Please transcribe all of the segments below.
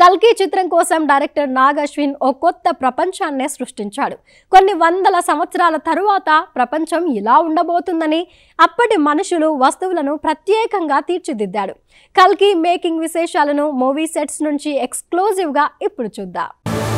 కల్కి చిత్రం కోసం డైరెక్టర్ నాగ్ అశ్విన్ ఓ కొత్త ప్రపంచాన్నే సృష్టించాడు కొన్ని వందల సంవత్సరాల తరువాత ప్రపంచం ఇలా ఉండబోతుందని అప్పటి మనుషులు వస్తువులను ప్రత్యేకంగా తీర్చిదిద్దాడు కల్కి మేకింగ్ విశేషాలను మూవీ సెట్స్ నుంచి ఎక్స్క్లూజివ్గా ఇప్పుడు చూద్దాం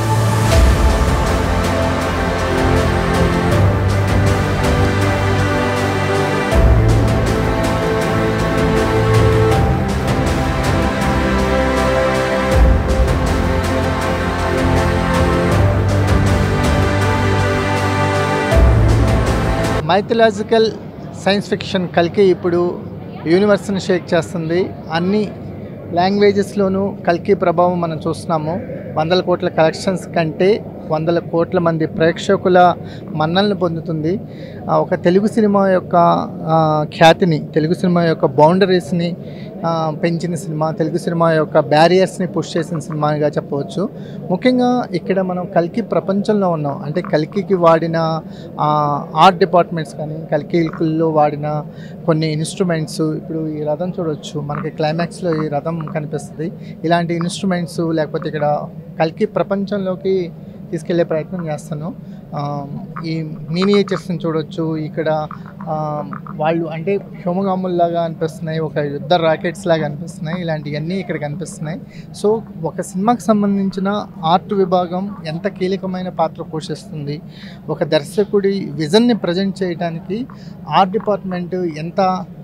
మైథలాజికల్ సైన్స్ ఫిక్షన్ కల్కి ఇప్పుడు యూనివర్స్ని షేక్ చేస్తుంది అన్ని లాంగ్వేజెస్లోనూ కల్కి ప్రభావం మనం చూస్తున్నాము వందల కోట్ల కలెక్షన్స్ కంటే వందల కోట్ల మంది ప్రేక్షకుల మన్నలను పొందుతుంది ఆ, ఒక తెలుగు సినిమా యొక్క ఆ, ఖ్యాతిని తెలుగు సినిమా యొక్క బౌండరీస్ని ఆ, పెంచిన సినిమా తెలుగు సినిమా యొక్క బ్యారియర్స్ని పుష్ చేసిన సినిమాగా చెప్పవచ్చు ముఖ్యంగా ఇక్కడ మనం కల్కి ప్రపంచంలో ఉన్నాం అంటే కల్కికి వాడిన ఆ, ఆర్ట్ డిపార్ట్మెంట్స్ కానీ కల్కిలో వాడిన కొన్ని ఇన్స్ట్రుమెంట్స్ ఇప్పుడు ఈ రథం చూడొచ్చు మనకి క్లైమాక్స్లో ఈ రథం కనిపిస్తుంది ఇలాంటి ఇన్స్ట్రుమెంట్స్ లేకపోతే ఇక్కడ కల్కి ప్రపంచంలోకి తీసుకెళ్లే ప్రయత్నం చేస్తాను ఆ, ఈ మినియేచర్స్ని చూడొచ్చు ఇక్కడ ఆ, వాళ్ళు అంటే హ్యోమగాముల్లాగా అనిపిస్తున్నాయి ఒక యుద్ధ రాకెట్స్ లాగా అనిపిస్తున్నాయి ఇలాంటివన్నీ ఇక్కడ కనిపిస్తున్నాయి సో ఒక సినిమాకి సంబంధించిన ఆర్ట్ విభాగం ఎంత కీలకమైన పాత్ర పోషిస్తుంది ఒక దర్శకుడి విజన్ని ప్రజెంట్ చేయడానికి ఆర్ట్ డిపార్ట్మెంట్ ఎంత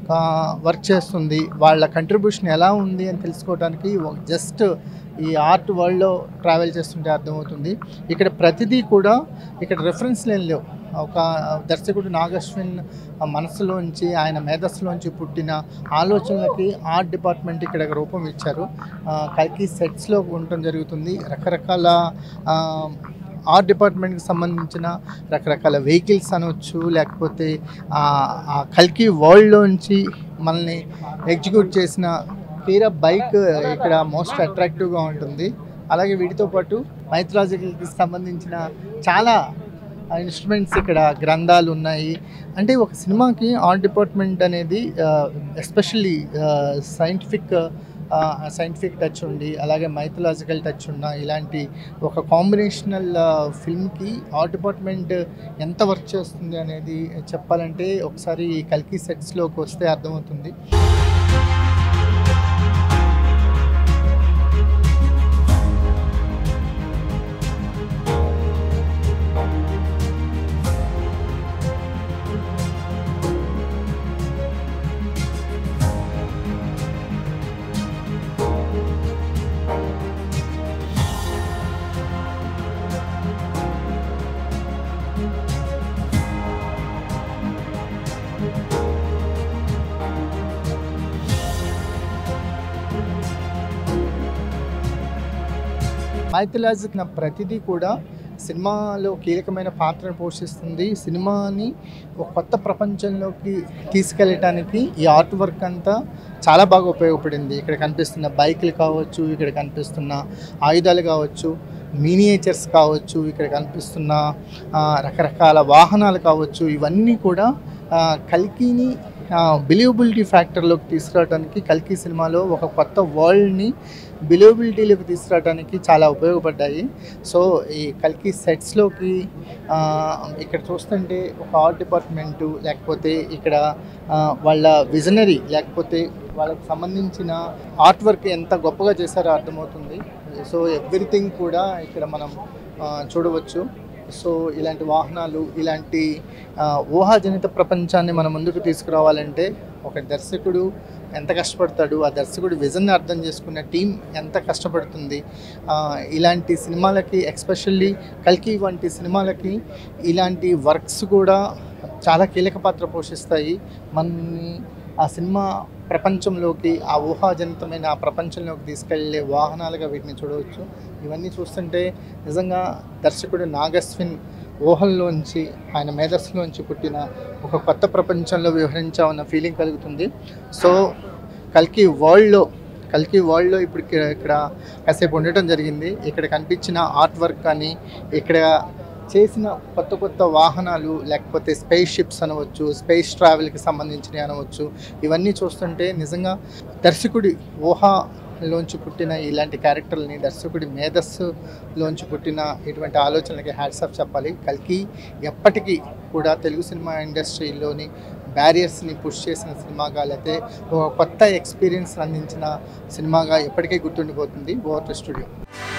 వర్క్ చేస్తుంది వాళ్ళ కంట్రిబ్యూషన్ ఎలా ఉంది అని తెలుసుకోవడానికి జస్ట్ ఈ ఆర్ట్ వరల్డ్లో ట్రావెల్ చేస్తుంటే అర్థమవుతుంది ఇక్కడ ప్రతిదీ కూడా ఇక్కడ రెఫరెన్స్ లేని లేవు ఒక దర్శకుడు నాగశ్విన్ మనసులోంచి ఆయన మేధస్సులోంచి పుట్టిన ఆలోచనలకి ఆర్ట్ డిపార్ట్మెంట్ ఇక్కడ రూపం ఇచ్చారు ఆ, కల్కి సెట్స్లో ఉండటం జరుగుతుంది రకరకాల ఆ, ఆర్ట్ డిపార్ట్మెంట్కి సంబంధించిన రకరకాల వెహికల్స్ అనవచ్చు లేకపోతే ఆ ఆ కల్కి వరల్డ్లోంచి మనల్ని ఎగ్జిక్యూట్ చేసిన తీరా బైక్ ఇక్కడ మోస్ట్ అట్రాక్టివ్గా ఉంటుంది అలాగే వీటితో పాటు మైథలాజికల్కి సంబంధించిన చాలా ఇన్స్ట్రుమెంట్స్ ఇక్కడ గ్రంథాలు ఉన్నాయి అంటే ఒక సినిమాకి ఆర్ట్ డిపార్ట్మెంట్ అనేది ఎస్పెషల్లీ సైంటిఫిక్ సైంటిఫిక్ టచ్ ఉండి అలాగే మైథలాజికల్ టచ్ ఉన్న ఇలాంటి ఒక కాంబినేషనల్ ఫిల్మ్కి ఆర్ట్ డిపార్ట్మెంట్ ఎంత వర్క్ చేస్తుంది అనేది చెప్పాలంటే ఒకసారి ఈ కల్కి సెట్స్లోకి వస్తే అర్థమవుతుంది మైథలాజిక్ నా ప్రతిదీ కూడా సినిమాలో కీలకమైన పాత్రను పోషిస్తుంది సినిమాని ఒక కొత్త ప్రపంచంలోకి తీసుకెళ్ళటానికి ఈ ఆర్ట్ వర్క్ అంతా చాలా బాగా ఉపయోగపడింది ఇక్కడ కనిపిస్తున్న బైకులు కావచ్చు ఇక్కడ కనిపిస్తున్న ఆయుధాలు కావచ్చు మినియేచర్స్ కావచ్చు ఇక్కడ కనిపిస్తున్న ఆ, రకరకాల వాహనాలు కావచ్చు ఇవన్నీ కూడా ఆ, కల్కిని బిలీవబిలిటీ ఫ్యాక్టర్లోకి తీసుకురావడానికి కల్కి సినిమాలో ఒక కొత్త వరల్డ్ని బిలీవబిలిటీలోకి తీసుకురావడానికి చాలా ఉపయోగపడ్డాయి సో ఈ కల్కి సెట్స్లోకి ఇక్కడ చూస్తుంటే ఒక ఆర్ట్ డిపార్ట్మెంటు లేకపోతే ఇక్కడ ఆ, వాళ్ళ విజనరీ లేకపోతే వాళ్ళకి సంబంధించిన ఆర్ట్ వర్క్ ఎంత గొప్పగా చేశారో అర్థమవుతుంది సో ఎవ్రీథింగ్ కూడా ఇక్కడ మనం ఆ, చూడవచ్చు సో ఇలాంటి వాహనాలు ఇలాంటి ఆ, ఊహాజనిత ప్రపంచాన్ని మన ముందుకు తీసుకురావాలంటే ఒక దర్శకుడు ఎంత కష్టపడతాడు ఆ దర్శకుడు విజన్ని అర్థం చేసుకున్న టీం ఎంత కష్టపడుతుంది ఆ, ఇలాంటి సినిమాలకి ఎక్స్పెషల్లీ కల్కి వంటి సినిమాలకి ఇలాంటి వర్క్స్ కూడా చాలా కీలక పాత్ర పోషిస్తాయి మనని ఆ సినిమా ప్రపంచంలోకి ఆ ఊహాజనితమైన ఆ ప్రపంచంలోకి తీసుకెళ్లే వాహనాలుగా వీటిని చూడవచ్చు ఇవన్నీ చూస్తుంటే నిజంగా దర్శకుడు నాగస్విన్ ఊహల్లోంచి ఆయన మేధస్సులోంచి పుట్టిన ఒక కొత్త ప్రపంచంలో వివరించామన్న ఫీలింగ్ కలుగుతుంది సో కల్కి వరల్డ్లో కల్కి వరల్డ్లో ఇప్పుడు ఇక్కడ ఇక్కడ కాసేపు ఉండటం జరిగింది ఇక్కడ కనిపించిన ఆర్ట్ వర్క్ కానీ ఇక్కడ చేసిన కొత్త కొత్త వాహనాలు లేకపోతే స్పేస్ షిప్స్ అనవచ్చు స్పేస్ ట్రావెల్కి సంబంధించినవి అనవచ్చు ఇవన్నీ చూస్తుంటే నిజంగా దర్శకుడి ఊహ లోంచి పుట్టిన ఇలాంటి క్యారెక్టర్లని దర్శకుడి మేధస్సులోంచి పుట్టిన ఇటువంటి ఆలోచనలకి హ్యాట్స్ ఆఫ్ చెప్పాలి కల్కి ఎప్పటికీ కూడా తెలుగు సినిమా ఇండస్ట్రీలోని బ్యారియర్స్ని పుష్ చేసిన సినిమాగా లేకపోతే ఒక కొత్త ఎక్స్పీరియన్స్ అందించిన సినిమాగా ఎప్పటికీ గుర్తుండిపోతుంది ఓవర్ టు స్టూడియో